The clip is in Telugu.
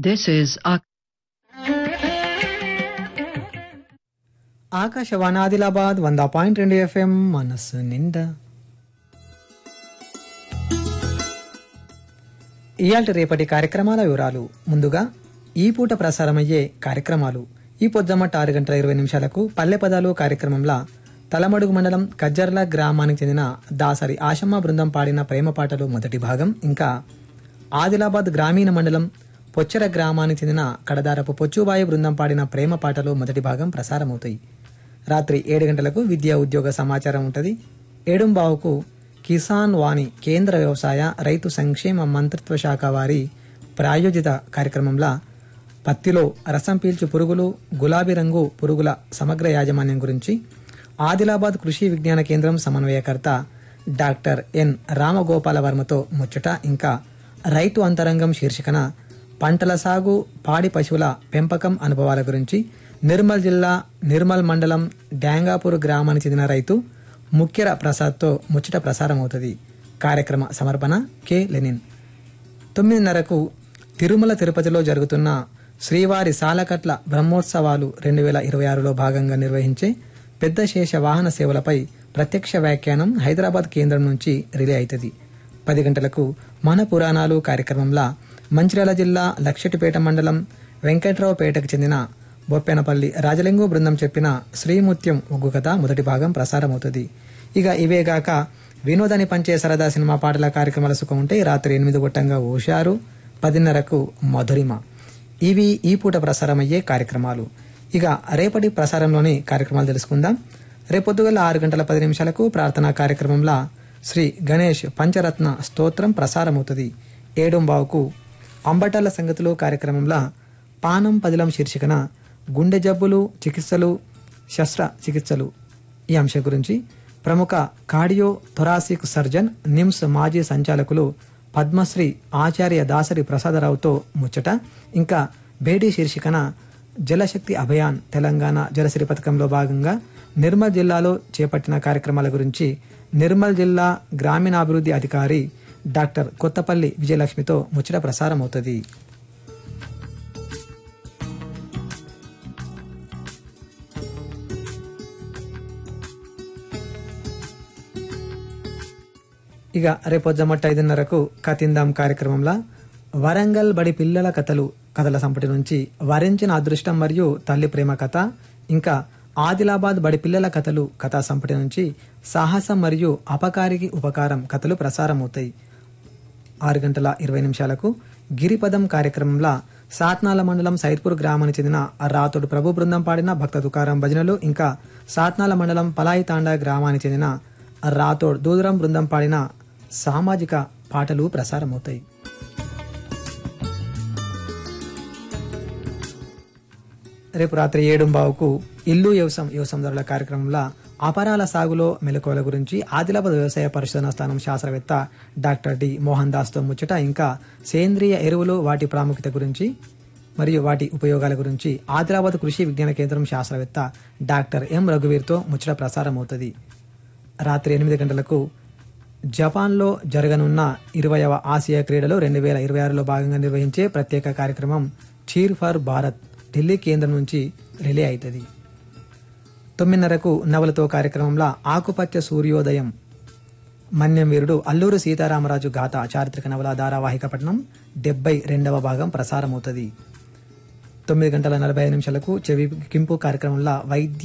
This is Ak- Akashvani Adilabad వంద పాయింట్ రెండు ఎఫ్ఎం మనస్సు నిండా ఇయాల్టి రేపటి కార్యక్రమాల వివరాలు ముందుగా ఈ పూట ప్రసారమయ్యే కార్యక్రమాలు ఈ పొద్దుమట్ట ఆరు గంటల ఇరవై నిమిషాలకు పల్లె పదాలు కార్యక్రమంలో తలమడుగు మండలం కజ్జర్ల గ్రామానికి చెందిన దాసరి ఆశమ్మ బృందం పాడిన ప్రేమ పాటలు మొదటి భాగం ఇంకా ఆదిలాబాద్ గ్రామీణ మండలం పొచ్చెర గ్రామానికి చెందిన కడదారపు పొచ్చుబాయి బృందం పాడిన ప్రేమ పాటలు మొదటి భాగం ప్రసారమవుతాయి రాత్రి ఏడు గంటలకు విద్యా ఉద్యోగ సమాచారం ఉంటుంది ఏడుంబావుకు కిసాన్ వాణి కేంద్ర వ్యవసాయ రైతు సంక్షేమ మంత్రిత్వ శాఖ వారి ప్రాయోజిత కార్యక్రమంలో పత్తిలో రసం పీల్చు పురుగులు గులాబీ రంగు పురుగుల సమగ్ర యాజమాన్యం గురించి ఆదిలాబాద్ కృషి విజ్ఞాన కేంద్రం సమన్వయకర్త డాక్టర్ ఎన్ రామగోపాల వర్మతో ముచ్చట ఇంకా రైతు అంతరంగం శీర్షికన పంటల సాగు పాడి పశువుల పెంపకం అనుభవాల గురించి నిర్మల్ జిల్లా నిర్మల్ మండలం డ్యాంగాపూర్ గ్రామానికి చెందిన రైతు ముఖ్యర ప్రసాద్తో ముచ్చట ప్రసారం అవుతుంది కార్యక్రమ సమర్పణ కె లెనిన్ తొమ్మిదిన్నరకు తిరుమల తిరుపతిలో జరుగుతున్న శ్రీవారి సాలకట్ల బ్రహ్మోత్సవాలు రెండు వేల ఇరవై ఆరులో భాగంగా నిర్వహించే పెద్ద శేష వాహన సేవలపై ప్రత్యక్ష వ్యాఖ్యానం హైదరాబాద్ కేంద్రం నుంచి రిలే అవుతుంది పది గంటలకు మన పురాణాలు కార్యక్రమంలో మంచిర్యాల జిల్లా లక్షటిపేట మండలం వెంకట్రావుపేటకు చెందిన బొప్పెనపల్లి రాజలింగు బృందం చెప్పిన శ్రీముత్యం ఒగ్గు కథ మొదటి భాగం ప్రసారమవుతుంది ఇక ఇవేగాక వినోదాన్ని పంచే సరదా సినిమా పాటల కార్యక్రమాల సుఖం ఉంటే రాత్రి ఎనిమిది గొట్టంగా ఊషారు పదిన్నరకు మధురిమ ఇవి ఈ పూట ప్రసారమయ్యే కార్యక్రమాలు ఇక రేపటి ప్రసారంలోని కార్యక్రమాలు తెలుసుకుందాం రేపొద్దుగల ఆరు గంటల పది నిమిషాలకు ప్రార్థనా కార్యక్రమంలో శ్రీ గణేష్ పంచరత్న స్తోత్రం ప్రసారమవుతుంది ఏడుంబావుకు అంబటాల సంగతులు కార్యక్రమంలో పానం పదిలం శీర్షికన గుండె జబ్బులు చికిత్సలు శస్త్ర చికిత్సలు ఈ అంశం గురించి ప్రముఖ కార్డియో థొరాసిక్ సర్జన్ నిమ్స్ మాజీ సంచాలకులు పద్మశ్రీ ఆచార్య దాసరి ప్రసాదరావుతో ముచ్చట ఇంకా భేటీ శీర్షికన జలశక్తి అభియాన్ తెలంగాణ జలసిరి పథకంలో భాగంగా నిర్మల్ జిల్లాలో చేపట్టిన కార్యక్రమాల గురించి నిర్మల్ జిల్లా గ్రామీణాభివృద్ధి అధికారి డాక్టర్ కొత్తపల్లి విజయలక్ష్మితో ముచ్చట ప్రసారం అవుతుంది ఇక రేపొద్దమట్ట ఐదున్నరకు కతిందాం కార్యక్రమంలో వరంగల్ బడి పిల్లల కథలు కథల సంపుటి నుంచి వరించిన అదృష్టం మరియు తల్లి ప్రేమ కథ ఇంకా ఆదిలాబాద్ బడి పిల్లల కథలు కథా సంపుటి నుంచి సాహసం మరియు అపకారికి ఉపకారం కథలు ప్రసారమవుతాయి ఆరు గంటల ఇరవై నిమిషాలకు గిరిపదం కార్యక్రమంలో సాత్నాల మండలం సైద్పూర్ గ్రామానికి చెందిన రాతోడు ప్రభు బృందం పాడిన భక్త దుకారం భజనలు ఇంకా సాత్నాల మండలం పలాయి తాండా గ్రామానికి చెందిన రాతోడ్ దూదరం బృందం పాడిన సామాజిక పాటలు ప్రసారమవుతాయి రేపు రాత్రి ఏడుంబావుకు ఇల్లు వ్యవసాయం వ్యవసాయదారుల కార్యక్రమంలో అపరాల సాగులో మెలకువల గురించి ఆదిలాబాద్ వ్యవసాయ పరిశోధనా స్థానం శాస్త్రవేత్త డాక్టర్ డి మోహన్ దాస్తో ముచ్చట ఇంకా సేంద్రియ ఎరువులు వాటి ప్రాముఖ్యత గురించి మరియు వాటి ఉపయోగాల గురించి ఆదిలాబాద్ కృషి విజ్ఞాన కేంద్రం శాస్త్రవేత్త డాక్టర్ ఎం రఘువీర్తో ముచ్చట ప్రసారం అవుతుంది రాత్రి ఎనిమిది గంటలకు జపాన్లో జరగనున్న ఇరవైవ ఆసియా క్రీడలు రెండు వేల ఇరవై ఆరులో భాగంగా నిర్వహించే ప్రత్యేక కార్యక్రమం చీర్ ఫర్ భారత్ ఢిల్లీ కేంద్రం నుంచి రిలే అవుతుంది తొమ్మిదిన్నరకు నవలతో కార్యక్రమంలో ఆకుపచ్చ సూర్యోదయం మన్యం వీరుడు అల్లూరు సీతారామరాజు గాథ చారిత్రక నవల ధారావాహిక పఠనం డెబ్బై రెండవ భాగం ప్రసారమవుతుంది తొమ్మిది గంటల నలభై ఐదు నిమిషాలకు చెవి కింపు కార్యక్రమంలో వైద్య